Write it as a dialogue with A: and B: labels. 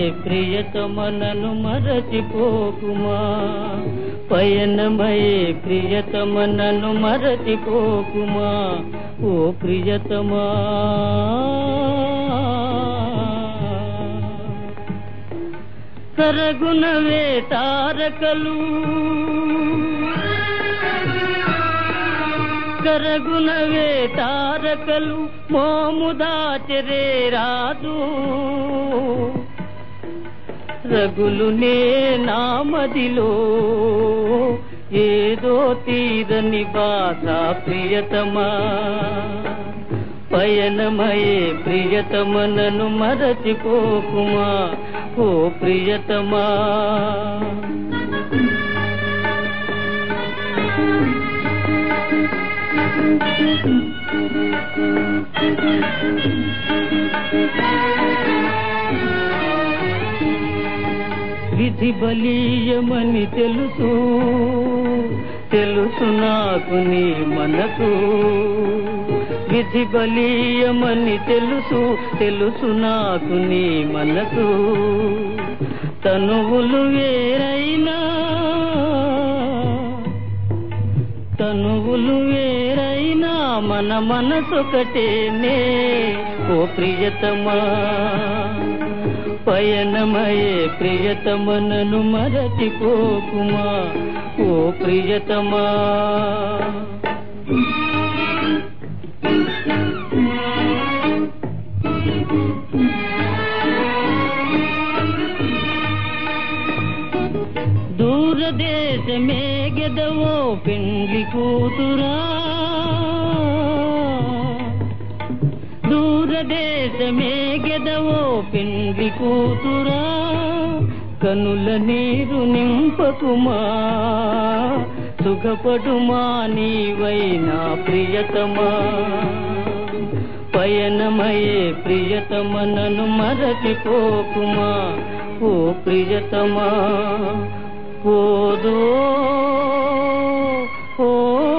A: ప్రియతమనను మరచిపోకుమా పయనమయే ప్రియతమనను మరచిపోకుమా ఓ ప్రియతమా కరగునవే తారకలు కరగునవే తారకలు మోముదాచరే రాదు రగులు నే నామదిలో ఏదో తీరని బాధ ప్రియతమా పయనమయే ప్రియతమనను మరచిపోకుమా ఓ ప్రియతమా విధి బలీయమని తెలుసు తెలుసు నాకు నీ మనసు విధి బలీయమని తెలుసు తెలుసు నాకు నీ మనసు తనువులు వేరైనా తనువులు వేరైనా మన మనసొకటేనే ఓ ప్రియతమా పయనమయే ప్రియతమనను మరచిపోకుమా ఓ ప్రియతమా దూరదేశమే గెదవో పెండ్లి కూతురా దూరదేశమే గెదవో పెండ్లి కూతురా కనుల నీరు నింపకుమా సుఖపడుమా నీవైనా ప్రియతమా పయనమయే ప్రియతమనను మరచిపోకుమా ఓ ప్రియతమా పోదో ఓ